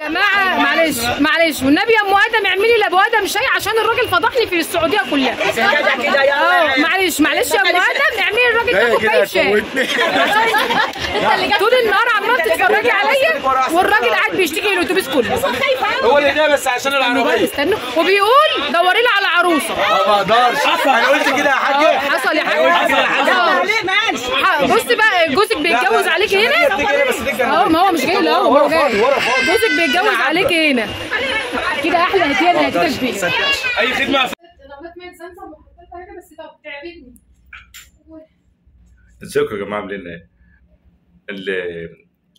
جماعه معلش معلش والنبي يا ام ادم اعملي لابو ادم شاي عشان الراجل فضحني في السعوديه كلها اه معلش معلش يا ام ادم اعملي الراجل ده كوبايه شاي طول النهار عماله تتفرجي عليا والراجل قاعد بيشتكي الاتوبيس كله هو اللي ده بس عشان العربيه استنوا وبيقول دوري لي على عروسه ما اقدرش انا قلت كده يا حاجه حصل يا حاج حصل يا حاج. آه. بص بقى جوزك بيتجوز عليك هنا اه ما هو مش جاي لا هو ورا جاي فاضي، ورا فاضي. جوزك بيتجوز عليك هنا كده احلى هديه اللي هديتك بيها اي خدمه بس تعبتني ازيكم يا جماعه عاملين ايه؟ اللي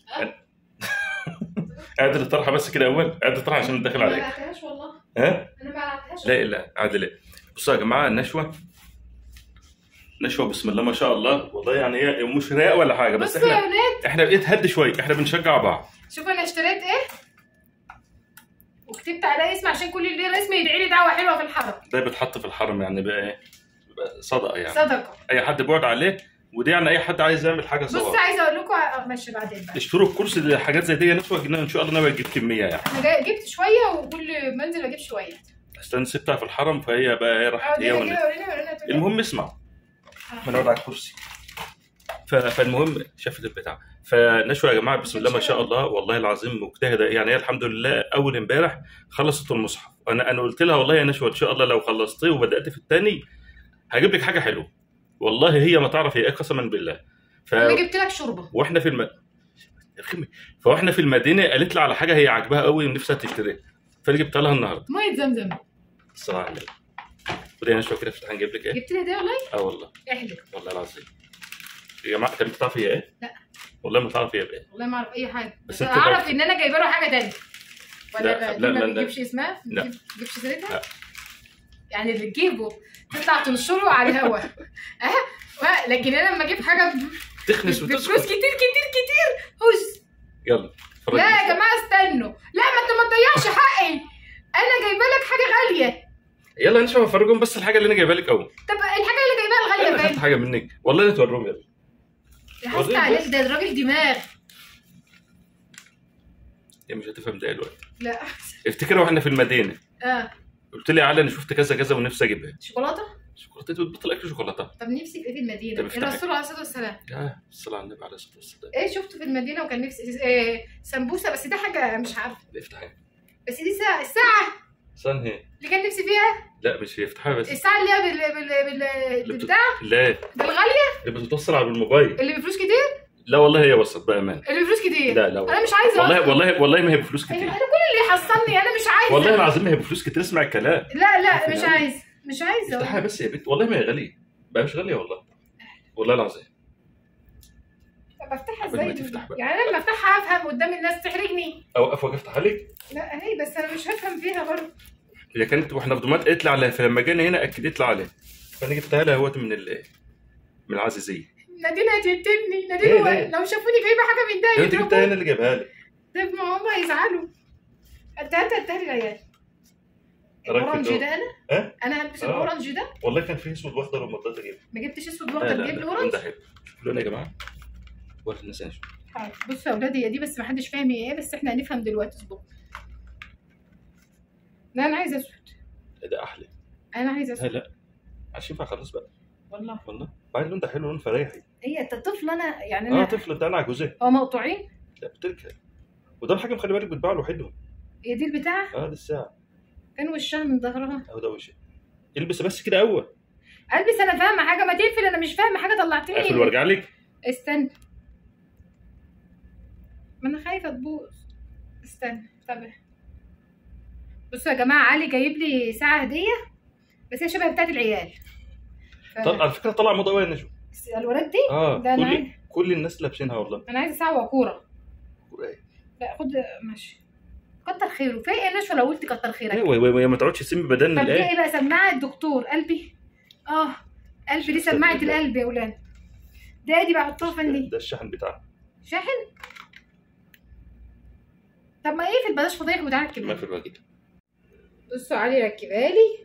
قاعد الطرحه بس كده اول قاعد الطرحه عشان داخل عليك بعتهاش والله ها؟ انا ما بعتهاش لا لا عادل ايه؟ بصوا يا جماعه النشوه نشوه بسم الله ما شاء الله والله يعني هي مش رايقه ولا حاجه بس بصوا يا احنا ولاد احنا بقيت هد شويه احنا بنشجع بعض شوفوا انا اشتريت ايه وكتبت عليه اسم عشان كل اللي ليه اسم يدعي لي دعوه حلوه في الحرم ده بيتحط في الحرم يعني بقى ايه؟ بقى صدقه يعني صدقه اي حد بيقعد عليه ودي يعني اي حد عايز يعمل حاجه بص سوا عايزه اقول لكم آه، ماشي بعدين بقى اشتروا الكرسي دي حاجات زي دي نشوه جبناها ان شاء الله ناوي اجيب كميه يعني انا جاي- جبت شويه وكل ما انزل اجيب شويه استنى سبتها في الحرم فهي بقى ايه راحت اه هي كده ون... كده وريني وريني هتقول إيه. المهم اسمع ما نقعد على الكرسي ف... فالمهم شافت البتاع فنشوى يا جماعه بسم الله ما شاء الله والله العظيم مجتهده يعني هي الحمد لله اول امبارح خلصت المصحف انا انا قلت لها والله يا نشوى ان شاء الله لو خلصتيه وبدات في الثاني هجيب لك حاجه حلوه والله هي ما تعرف هي ايه قسما بالله ف... انا جبت لك شوربه واحنا في الم... رخمة. فاحنا في المدينه قالت لي على حاجه هي عاجباها قوي ونفسها تشتريها فانا جبتها لها النهارده ميه زمزم الصراحه على النبي ودي نشوى كده افتح نجيب لك ايه جبت لي هديه والله اه والله احلف والله العظيم يا جماعه انت بتعرف هي ايه؟ لا. والله ما تعرف هي ايه والله ما اعرف اي حاجه بس بس انت اعرف لو- ان انا جايبه له حاجه تانية ولا لا، لا لا، لا لا، ما لا. بتجيبش اسمها لا. ما بتجيبش سيرتها لا. يعني اللي تجيبه تطلع تنشره على الهوا اه ما- لكن انا لما اجيب حاجه ب- تخنس بفلوس وتسكت كتير كتير كتير هز يلا اتفرج لا يا جماعه استنوا لا ما انت ما تضيعش حقي انا جايبه لك حاجه غاليه يلا نشوف افرجهم بس الحاجه اللي انا جايبها لك اول طب الحاجه اللي جايباها انا الغاليه خدت فين؟ حاجه منك والله لا توريهم يلا حاسه وريني عليك بس. ده الراجل دماغ هي مش هتفهم ده دلوقتي لا افتكر واحنا في المدينه اه قلت لي يا علي انا شفت كذا كذا ونفسي اجيبها شوكولاته شوكولاته بتبطل اكل شوكولاته طب نفسي في ايه في المدينه طب افتحي. الرسول عليه الصلاه والسلام يا الصلاه على النبي عليه الصلاه والسلام ايه شفته في المدينه وكان نفسي إيه سمبوسه بس ده حاجه مش عارفه افتحها بس دي ساعه الساعه استنى هي اللي كان نفسي فيها لا مش هي افتحها بس الساعه اللي هي بال بال بال اللي بت- بالبتاع لا بالغاليه اللي بتتوصل على الموبايل اللي بفلوس كتير لا والله هي وصلت بامان اللي بفلوس كتير لا لا انا مش عايزه والله أصلاً. والله والله ما هي بفلوس أيوة، كتير انا كل اللي يحصلني انا مش عايزه والله العظيم ما هي بفلوس كتير اسمع الكلام لا لا مش عارفة عايزه مش عايزه افتحها بس يا بنت والله ما هي غاليه بقى مش غاليه والله والله العظيم طب افتحها قبل ما ازاي تفتح بقى. يعني انا لما افتحها افهم قدام الناس تحرجني اوقف واجي افتحها لك لا هي بس انا مش هفهم فيها برضه هي كانت واحنا في دمياط قالت لي عليها فلما جينا هنا اكدت لي عليها فانا جبتها لها اهوت من ال من العزيزيه نادين هتقتلني نادين ليه- هو ليه؟ لو شافوني جايبه حاجه من ده هي انت جبتها يضربوني انا اللي جايبها لك طب ما هم هيزعلوا انت هات اديها للعيال رايك في الاورنج الجو؟ ده انا ها؟ انا هلبس آه. الاورنج ده والله كان فيه اسود واخضر ومضاد اجيبها ما جبتش اسود لا واخضر لا جيب لا لي اللون اورنج ده حلو شوفوا اللون يا جماعه وري الناس انا بصوا يا اولادي هي دي بس ما حدش فاهم هي ايه بس احنا هنفهم دلوقتي اصبروا لا انا عايزه اسود ده احلى انا عايزه لا اسود لا عشان ينفع خلاص بقى والله والله بعدين اللون ده حلو لون فريحي هي انت طفل انا يعني اه انا طفل ده انا عجوزاه هو مقطوعين لا بتركب وده الحاجه مخلي بالك بتباع لوحدهم هي دي البتاع اه دي الساعه كان وشها من ظهرها اهو ده وشي البس بس كده اول البس انا فاهمه حاجه ما تقفل انا مش فاهمه حاجه طلعتني اقفل وارجع لك استنى ما انا خايفه تبوظ استنى طب بصوا يا جماعه علي جايب لي ساعه هديه بس هي شبه بتاعت العيال ف... طب على فكره طلع موضه قوي يا نجوى الولاد دي اه ده أنا كل عايز- كل الناس لابسينها والله انا عايزه ساعه وكوره لا خد ماشي كتر خيره في ايه نشوى لو قلت كتر خيرك ايوه وهي ما تقعدش تسم بدن طب دي الايه ايه بقى سماعه الدكتور قلبي اه قلبي دي سماعه القلب يا ولاد ده دي بحطها فين دي ده الشحن بتاعها شاحن طب ما ايه في البلاش فضيح وتعالى ما كده في الواجب بصوا علي ركبها لي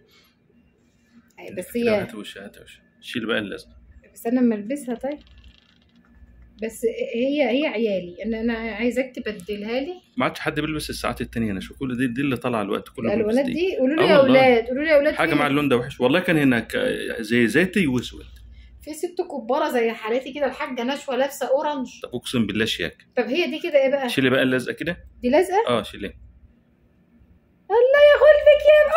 أي بس هي هات وش هات وش شيل بقى اللزق استنى اما البسها طيب بس هي هي عيالي انا انا عايزاك تبدلها لي ما عادش حد بيلبس الساعات التانية انا شو كل دي دي اللي طالعه الوقت كله بيلبس الالوانات دي. دي قولوا لي آه يا والله. اولاد قولوا لي يا اولاد حاجه في- مع اللون ده وحش والله كان هناك زي زيتي واسود في ست كباره زي حالتي كده الحاجه نشوه لابسه اورنج طب اقسم بالله شياك طب هي دي كده ايه بقى شيلي بقى اللزقه كده دي لازقه اه شيلي الله يا خلفك يا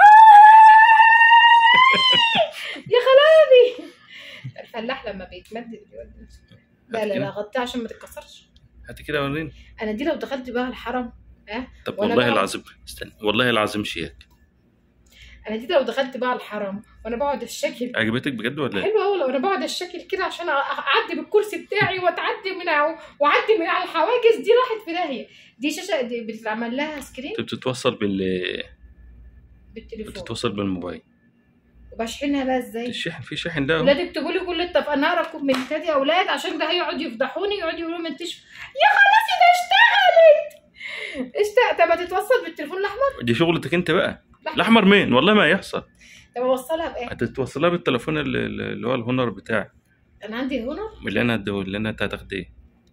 يا خلابي الفلاح لما بيتمدد بيودي لا لا لا غطيها عشان ما تتكسرش هاتي كده وريني انا دي لو دخلت بقى الحرم طب وأنا والله بقى- العظيم استنى والله العظيم شياك انا دي لو دخلت بقى الحرم وانا بقعد الشكل عجبتك بجد ولا ايه؟ حلو قوي لو انا بقعد الشكل كده عشان أ- اعدي بالكرسي بتاعي واتعدي من ع- واعدي من على الحواجز دي راحت في داهيه دي شاشه دي بتتعمل لها سكرين انت بتتوصل بال بالتليفون بتتوصل بالموبايل وبشحنها بقى ازاي الشحن في شحن ده ولاد اكتبوا لي كل الطب انا اقرا كومنتات يا اولاد عشان ده هيقعد يفضحوني يقعدوا يقولوا ما انتش يا خلاص ده اشتغلت اشتغل طب هتتوصل بالتليفون الاحمر دي شغلتك انت بقى الاحمر مين والله ما يحصل طب اوصلها بايه هتتوصلها بالتليفون اللي, اللي هو الهونر بتاعك انا عندي هنا اللي انا هديه اللي انا هتاخديه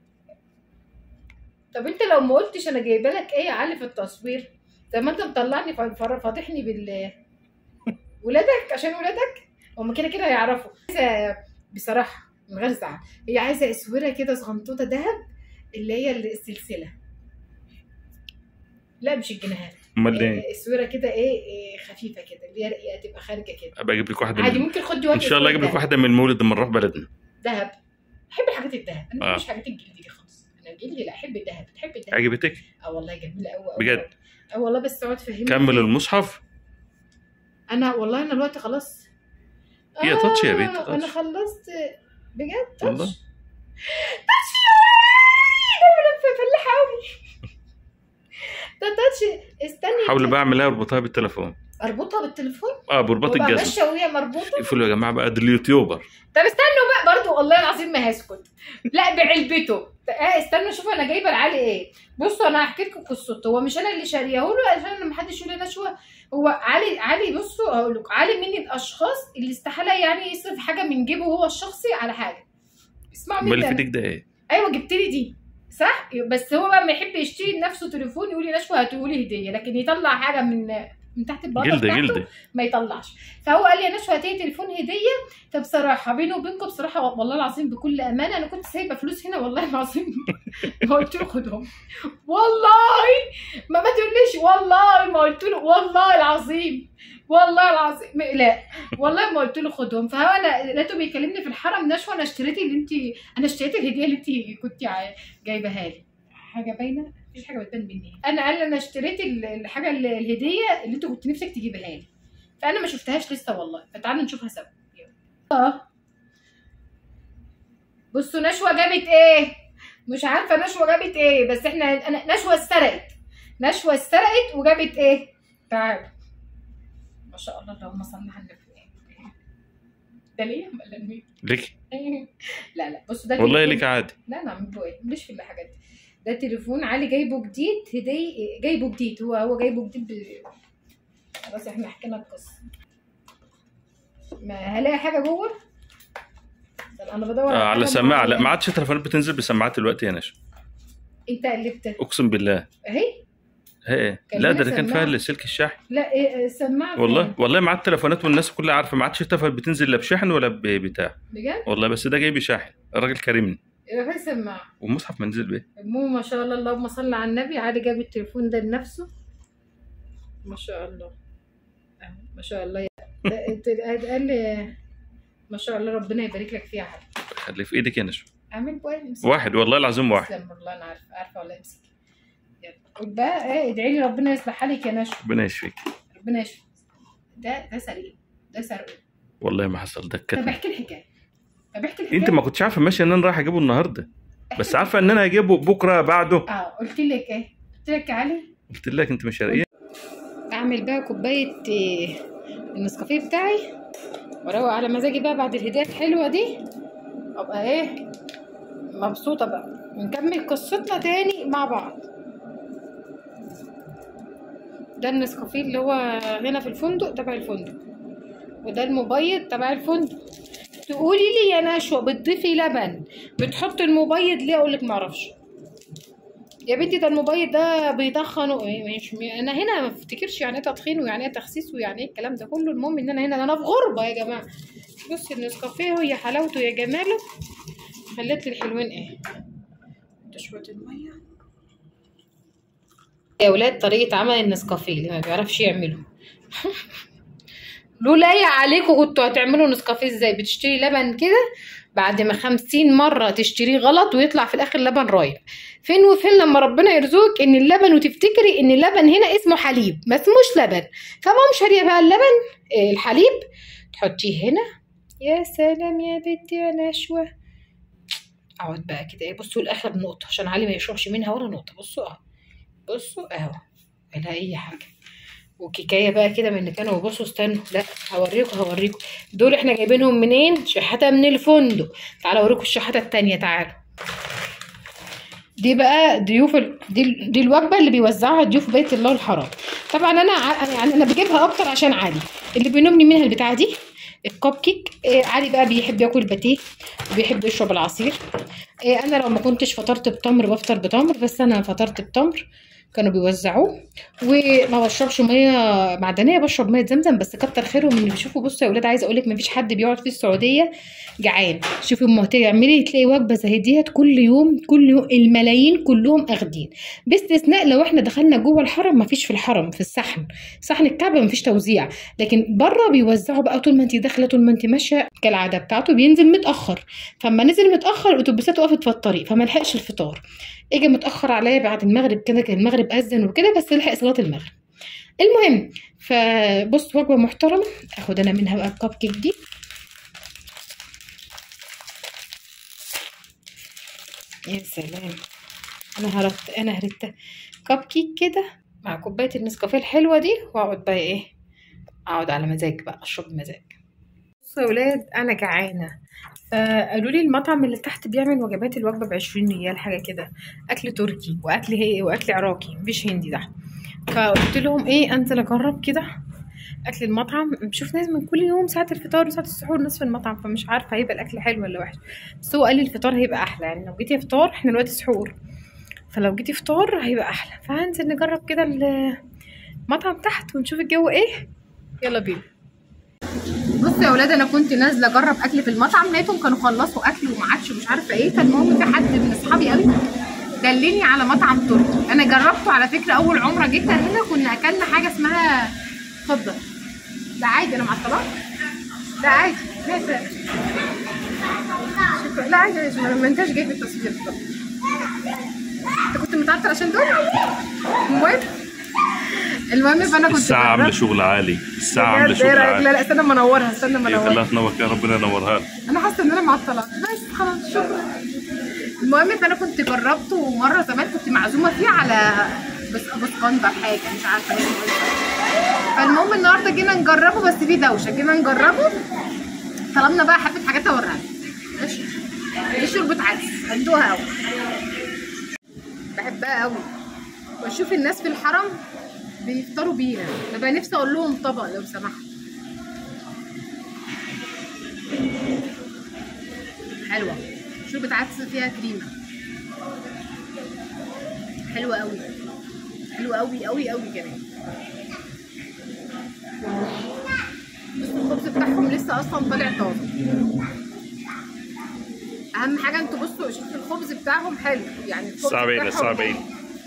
طب انت لو ما قلتش انا جايبه لك ايه يا علي في التصوير طب ما انت مطلعني فا- فا- فاضحني بال ولادك عشان ولادك هم كده كده هيعرفوا عايزه بصراحه من غير زعل هي عايزه اسوره كده صغنطوطه ذهب اللي هي السلسله لا مش الجنيهات امال إيه، ايه؟ اسوره كده ايه, إيه خفيفه كده اللي هي رقيقه تبقى خارجه كده ابقى اجيب لك واحده عادي من... ممكن خد دي ان شاء الله اجيب لك واحده من المولد لما نروح بلدنا ذهب بحب الحاجات الذهب انا ما آه. بحبش حاجات الجلد دي خالص انا جلدي لا احب الذهب بتحب الذهب عجبتك؟ اه والله جميله قوي بجد؟ اه والله بس اقعد فهمني كمل المصحف انا والله انا دلوقتي خلاص هي تاتش يا بنت، انا تاتش. خلصت بجد تاتش والله تاتش يا ده انا فلاحه قوي ده تاتش استني حاول بقى اعملها اربطها بالتليفون اربطها بالتليفون اه برباط وابقى الجزمه ماشيه وهي مربوطه اقفلوا يا جماعه بقى ده اليوتيوبر طب استنوا بقى برضو والله العظيم ما هسكت لا بعلبته اه استنوا شوفوا انا جايبه لعلي ايه بصوا انا هحكي لكم قصته هو مش انا اللي شاريه له عشان ما حدش يقول لي نشوه هو علي علي بصوا هقول لكم علي من الاشخاص اللي استحاله يعني يصرف حاجه من جيبه هو الشخصي على حاجه اسمعوا امال مني اللي في أنا. ايدك ده ايه؟ ايوه جبت لي دي صح بس هو بقى ما يحب يشتري لنفسه تليفون يقول لي نشوه هاتولي هديه لكن يطلع حاجه من من تحت البلاطه جلده بتاعته جلده ما يطلعش فهو قال لي يا نشوى هاتي تليفون هديه فبصراحه بيني وبينكم بصراحه والله العظيم بكل امانه انا كنت سايبه فلوس هنا والله العظيم ما قلت له خدهم والله ما ما تقوليش والله ما قلت له والله العظيم والله العظيم لا والله ما قلت له خدهم فهو انا لقيته بيكلمني في الحرم نشوى انا اشتريت اللي انت انا اشتريت الهديه اللي انت كنت ع- جايباها لي حاجه باينه مفيش حاجه بتبان مني انا قال لي انا اشتريت ال- الحاجه ال- الهديه اللي انت كنت نفسك تجيبها لي فانا ما شفتهاش لسه والله فتعالوا نشوفها سوا يلا. اه بصوا نشوى جابت ايه مش عارفه نشوى جابت ايه بس احنا انا نشوى اتسرقت نشوى اتسرقت وجابت ايه تعالوا ما شاء الله اللهم صل على النبي ده ليه ولا لمين؟ ليك لا لا بصوا ده والله تليفون- ليك عادي لا انا عم ايه ماليش في الحاجات دي ده تليفون علي جايبه جديد هدي جايبه جديد هو هو جايبه جديد ب... خلاص احنا حكينا القصه ما هلاقي حاجه جوه طب انا بدور آه على حاجة سماعه لا معينة. ما عادش تليفونات بتنزل بسماعات دلوقتي يا نشا انت قلبت اقسم بالله اهي ايه كان لا لنا ده, ده كان سماعة. فيها سلك الشحن لا ايه سماعه والله فين؟ والله ما عاد التليفونات والناس كلها عارفه ما عادش التليفونات بتنزل لا بشحن ولا بتاع بجد والله بس ده جايب شاحن الراجل كريمني يبقى فين سماعه والمصحف منزل بيه مو ما شاء الله اللهم صل على النبي علي جاب التليفون ده لنفسه ما شاء الله أهو، ما شاء الله ده- ده- قال لي ما شاء الله ربنا يبارك لك فيه يا حبيبي خليه في ايدك يا نشا اعمل بوي امسك واحد والله العظيم واحد تسلم والله انا عارفه عارفه والله امسك يلا قول بقى ايه ادعي لي ربنا يصلح حالك يا نشوى ربنا يشفيك ربنا يشفي ده ده سريع ده سرقه والله ما حصل ده طب كتم احكي الحكايه طب احكي الحكايه انت ما كنتش عارفه ماشي ان انا رايح اجيبه النهارده بس عارفه ان انا هجيبه بكره بعده اه قلت لك ايه قلت لك يا علي قلت لك انت مش شرقيه اعمل بقى كوبايه آه، النسكافيه بتاعي واروق على مزاجي بقى بعد الهديه الحلوه دي ابقى ايه مبسوطه بقى ونكمل قصتنا تاني مع بعض ده النسكافيه اللي هو هنا في الفندق تبع الفندق وده المبيض تبع الفندق تقولي لي يا نشوى بتضيفي لبن بتحط المبيض ليه اقول لك معرفش يا بنتي ده الموبايل ده بيتخن و- مش انا هنا ما افتكرش يعني ايه تدخين ويعني ايه تخسيس ويعني ايه الكلام ده كله المهم ان انا هنا انا في غربه يا جماعه بصي النسكافيه يا حلاوته يا جماله خلت لي الحلوين ايه ده شويه الميه يا ولاد طريقه عمل النسكافيه اللي ما بيعرفش يعمله لولا يا عليكم كنتوا هتعملوا نسكافيه ازاي بتشتري لبن كده بعد ما خمسين مرة تشتريه غلط ويطلع في الآخر لبن رايب فين وفين لما ربنا يرزقك ان اللبن وتفتكري ان اللبن هنا اسمه حليب ما اسموش لبن فمام شارية بقى اللبن آه، الحليب تحطيه هنا يا سلام يا بنتي يا نشوة اقعد بقى كده ايه بصوا الاخر نقطة عشان علي ما يشربش منها ولا نقطة بصوا اهو بصوا اهو ولا اي حاجة وكيكايه بقى كده من اللي كانوا بصوا استنوا لا هوريكم هوريكم دول احنا جايبينهم منين شحاته من الفندق تعالوا اوريكم الشحاته التانية تعالوا دي بقى ضيوف ال... دي, دي الوجبه اللي بيوزعها ضيوف بيت الله الحرام طبعا انا ع... يعني انا بجيبها اكتر عشان علي اللي بينومني منها البتاعه دي الكب كيك إيه علي بقى بيحب ياكل باتيه وبيحب يشرب العصير إيه انا لو ما كنتش فطرت بتمر بفطر بتمر بس انا فطرت بتمر كانوا بيوزعوه وما بشربش ميه معدنيه بشرب ميه زمزم بس كتر خيرهم اللي بيشوفوا بصوا يا ولاد عايزه اقول لك مفيش حد بيقعد في السعوديه جعان شوفي اما تعملي تلاقي وجبه زي ديت كل يوم كل يوم الملايين كلهم اخدين باستثناء لو احنا دخلنا جوه الحرم مفيش في الحرم في الصحن صحن الكعبه مفيش توزيع لكن بره بيوزعوا بقى طول ما انت داخله طول ما انت ماشيه كالعاده بتاعته بينزل متاخر فاما نزل متاخر الاتوبيسات وقفت في الطريق فما لحقش الفطار اجى متاخر عليا بعد المغرب كده كان المغرب اذن وكده بس لحق صلاه المغرب المهم فبص وجبه محترمه اخد انا منها بقى الكب كيك دي يا سلام انا هرت انا هرت كب كيك كده مع كوبايه النسكافيه الحلوه دي واقعد بقى ايه اقعد على مزاج بقى اشرب بمزاج بصوا يا ولاد انا جعانه فقالوا لي المطعم اللي تحت بيعمل وجبات الوجبه ب 20 ريال حاجه كده اكل تركي واكل هي واكل عراقي مفيش هندي ده فقلت لهم ايه انزل اجرب كده اكل المطعم بشوف ناس من كل يوم ساعه الفطار وساعه السحور ناس في المطعم فمش عارفه هيبقى الاكل حلو ولا وحش بس هو قال لي الفطار هيبقى احلى يعني لو جيتي فطار احنا دلوقتي سحور فلو جيتي فطار هيبقى احلى فهنزل نجرب كده المطعم تحت ونشوف الجو ايه يلا بينا بصوا يا ولاد انا كنت نازله اجرب اكل في المطعم لقيتهم كانوا خلصوا اكل وما عادش ومش عارفه ايه فالمهم في حد من اصحابي قوي دلني على مطعم تركي انا جربته على فكره اول عمره جيتها هنا كنا اكلنا حاجه اسمها اتفضل ده عادي انا معطلات ده عادي لا لا شكرا لا عادي عادي، ما ما انتش جاي في التصوير طب انت كنت متعطل عشان دول المهم المهم فانا كنت الساعة عاملة جربت. شغل عالي الساعة عاملة بجد، شغل ايه رايك لا عالي لا استنى ما انورها استنى ما يا انورها الله تنور يا ربنا ينورها لك. انا حاسه ان انا معطله بس خلاص شكرا المهم فانا كنت جربته مره زمان كنت معزومه فيه على بس بسكندر حاجه مش عارفه ايه اسمها. فالمهم النهارده جينا نجربه بس في دوشه جينا نجربه طلبنا بقى حبه حاجات اوريها لكم. ماشي دي شوربه عدس هندوها قوي بحبها قوي واشوف الناس في الحرم بيفطروا بيها ببقى نفسي اقول لهم طبق لو سمحت حلوه شوربه عدس فيها كريمه حلوه قوي حلوه قوي قوي قوي كمان بس الخبز بتاعهم لسه اصلا طالع طازه اهم حاجه انتوا بصوا شوفوا الخبز بتاعهم حلو يعني الخبز الساعة باينة بتاعهم الساعة باينة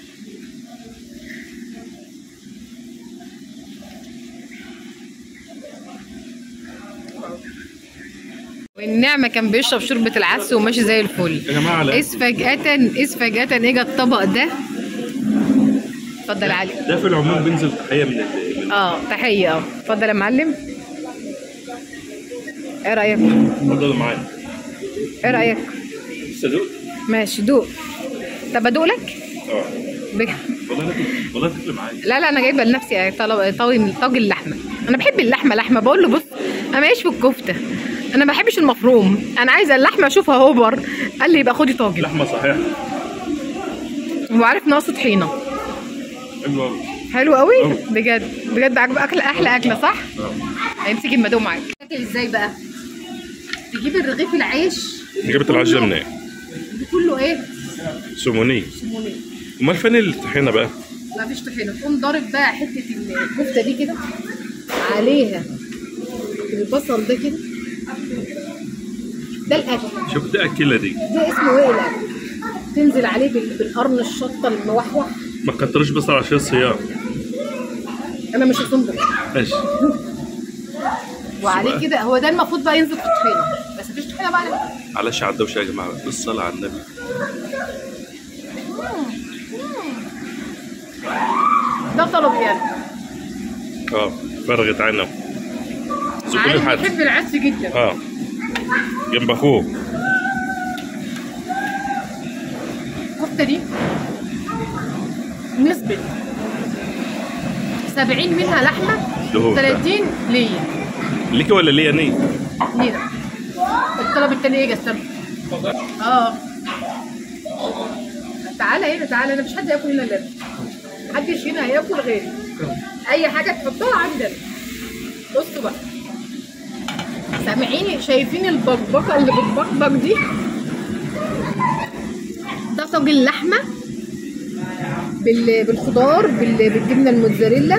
والنعمة كان بيشرب شوربة العدس وماشي زي الفل يا جماعة لا إذ فجأة إذ فجأة إجا الطبق ده اتفضل يا علي ده في العموم بينزل تحية من ال- من اه تحية اه اتفضل يا معلم ايه رأيك؟ اتفضل معايا ايه رأيك؟ صدق ماشي دوق طب ادوق لك؟ اه ب... والله ناكل والله تاكل معايا لا لا انا جايبه لنفسي طلب طاجن طاجن لحمه انا بحب اللحمه لحمه بقول له بص انا ماليش في الكفته انا ما بحبش المفروم انا عايزه اللحمه اشوفها هوبر قال لي يبقى خدي طاجن لحمة صحيحة وعارف ناقصه طحينه حلوة أوي حلو قوي أوي. بجد بجد عجب اكل احلى اكله صح آه. هيمسك المدوم معاك تاكل ازاي بقى تجيب الرغيف العيش جبت العجله منين؟ كله ايه سمونيه سمونيه امال فين الطحينه بقى؟ ما فيش طحينه تقوم ضارب بقى حته الكفته دي كده عليها البصل ده كده ده الاكل شوف ده اكله دي ده اسمه ايه الاكل تنزل عليه بال- بالقرن الشطه الموحوح ما كترش بصل عشان الصيام انا مش هصنبر ماشي وعليه كده هو ده المفروض بقى ينزل في الطحينه بس مفيش طحينه بقى معلش على الدوشه يا جماعه بالصلاه على النبي ده طلب يعني اه فرغت عنه زقوني عايز لحد بيحب العدس جدا اه جنب اخوه الكفته دي نسبة 70 منها لحمة دهون 30 ليا ليكي ولا ليا ني؟ لينا الطلب التاني ايه جسر اه تعالى هنا تعالى انا مش حد ياكل هنا الا أنا. محدش هنا هياكل غيري اي حاجه تحطها عندنا بصوا بقى سامعيني شايفين البقبقه اللي بتبقبق دي ده طاجن لحمه بال- بالخضار بال- بالجبنه الموتزاريلا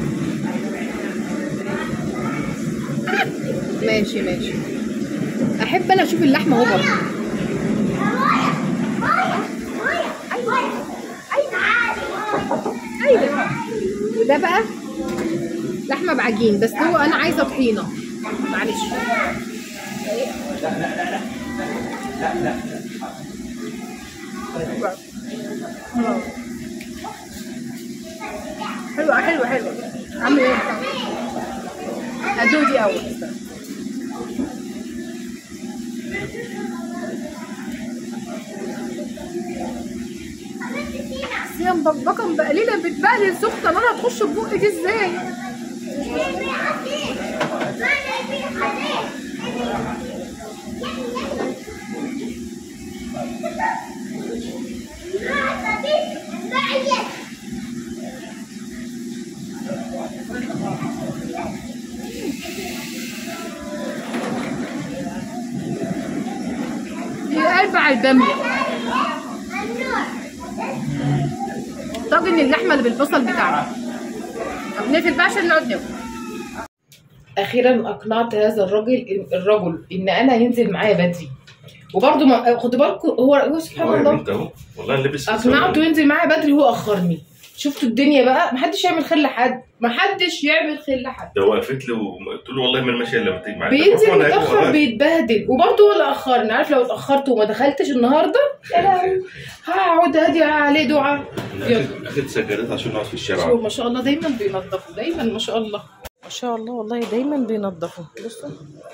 ماشي ماشي احب انا اشوف اللحمه اهو برضه ايوه وده بقى لحمه بعجين بس هو انا عايزه طحينه معلش حلوه حلوه حلوه عامل ايه هدوق دي اول بس هي مبكبكه مبقلله بتبقلل سخنه انا هتخش في بقي دي ازاي هي قلب على الباميه طاجن اللحمه اللي بالبصل بتاعنا طب نقفل بقى عشان نقعد ناكل اخيرا اقنعت هذا الرجل الرجل ان انا ينزل معايا بدري وبرده ما خدوا بالكم هو هو سبحان الله انت اهو والله لبس اقنعته ينزل معايا بدري هو اخرني شفتوا الدنيا بقى محدش يعمل خير لحد محدش يعمل خير لحد ده وقفت له وقلت له والله ما ماشي الا لما تيجي معايا بينزل طبعاً متاخر هيبقى بيتبهدل وبرضه هو اللي اخرني عارف لو اتاخرت وما دخلتش النهارده يا لهوي هقعد هادي عليه دعاء يلا أخد- اخد سجادات عشان نقعد في شوف الشارع ما شاء الله دايما بينظفوا دايما ما شاء الله ما شاء الله والله دايما بينظفوا بصوا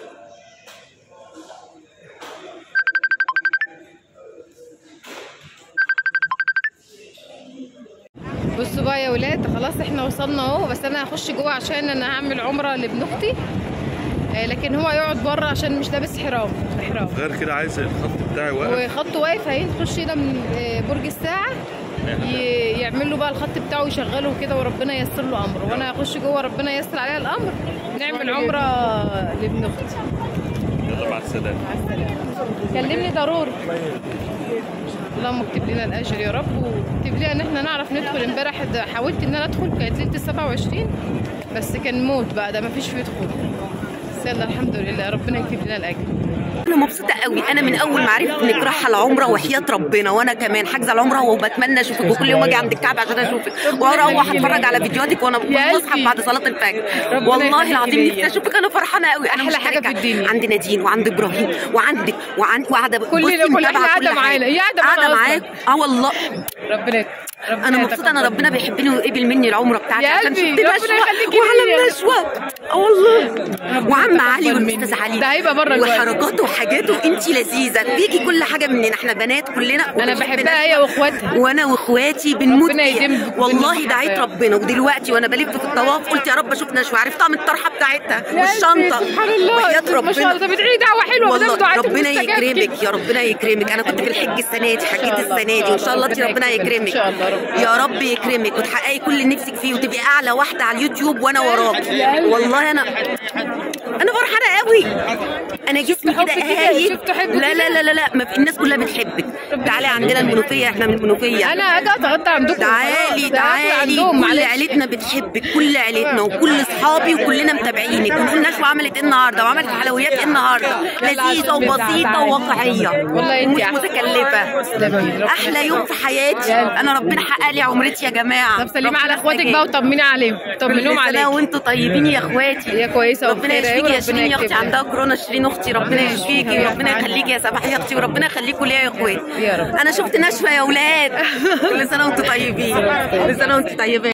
بصوا بقى يا ولاد خلاص احنا وصلنا اهو بس انا هخش جوه عشان انا هعمل عمره لابن اختي آه، لكن هو يقعد بره عشان مش لابس حرام احرام غير كده عايز الخط بتاعي واقف وخطه واقف هيخش هنا من آه، برج الساعة ي- يعمل له بقى الخط بتاعه يشغله كده وربنا ييسر له امره وانا هخش جوه ربنا ييسر عليها الامر نعمل عمره لابن اختي يلا مع السلامه مع السلامه كلمني ضروري اللهم اكتب لنا الاجر يا رب واكتب لنا ان احنا نعرف ندخل امبارح د- حاولت ان انا ادخل كانت ليله ال 27 بس كان موت بقى ده مفيش فيه دخول بس يلا الحمد لله ربنا يكتب لنا الاجر انا مبسوطه قوي انا من اول ما عرفت انك رايحه العمره وحياه ربنا وانا كمان حاجزه العمره وبتمنى اشوفك وكل يوم اجي عند الكعبه عشان اشوفك واروح اتفرج على فيديوهاتك وانا يا بصحى قلبي. بعد صلاه الفجر ربنا والله يخليكي العظيم ليا. نفسي اشوفك انا فرحانه قوي انا أحلى حاجة مشتركة. في الدنيا. عند نادين وعند ابراهيم وعندك وعند وقاعده كل- بصي كل- متابعة إحنا كل قاعدة معانا. حاجة. هي قاعدة معانا قاعده أصلاً. معاك اه والله ربنا ربنا انا مبسوطه انا يتقبل ربنا بيحبني ويقبل مني العمره بتاعتي يا عشان قلبي، شفت ربنا نشوه يخليكي وعلى ليا. النشوه اه والله وعم علي يتقبل والاستاذ مني. علي ده هيبقى بره الوقت. وحركاته وحاجاته انت لذيذه فيكي كل حاجه مننا احنا بنات كلنا انا وبنحب بحبها هي نشوة. واخواتها وانا واخواتي بنموت ربنا فيها. يديم بك والله بالمحبة دعيت يا رب. ربنا ودلوقتي وانا بلف في الطواف قلت يا رب اشوف نشوه عرفتها من الطرحه بتاعتها يا والشنطه قلبي، سبحان الله وحياه ما شاء الله ربنا طب ادعي دعوه حلوه والله ودام دعاتك ربنا مستجاب يكرمك كده. يا ربنا يكرمك انا كنت في الحج السنه دي حجيت الله، السنه إن دي شاء وان شاء الله الله. ربنا ربنا يكرمك. يكرمك إن شاء الله، رب. يا رب يكرمك وتحققي كل اللي نفسك فيه وتبقي اعلى واحده على اليوتيوب وانا وراكي يا قلبي. والله انا انا انا فرحانه قوي انا جسمي حب كده كده، هايل شفت حب لا لا لا لا لا ما في الناس كلها بتحبك تعالي عندنا المنوفيه احنا من المنوفيه انا اجي اتغدى عندكم تعالي خلاص، ده تعالي عندهم كل معلش عيلتنا بتحبك كل عيلتنا وكل اصحابي وكلنا متابعينك ونقول نشوى عملت ايه النهارده وعملت حلويات ايه النهارده لذيذه وبسيطه وواقعيه والله انت ومش أحسن. متكلفه تسلمي. احلى يوم في حياتي انا ربنا حقق لي عمرتي يا جماعه طب سلمي على ربنا اخواتك يخليك. بقى وطمني عليهم طمنيهم كل سنه عليك وانتوا طيبين يا اخواتي هي كويسه ربنا وبخير، يشفيكي يا وربنا شيرين يا اختي يكتبها. عندها كورونا شيرين اختي ربنا يشفيكي يا وربنا رب. يخليكي يا سماح يا اختي وربنا يخليكوا ليا يا اخواتي يا رب. انا شفت نشوه يا اولاد كل سنه وانتوا طيبين كل سنه وانتوا طيبين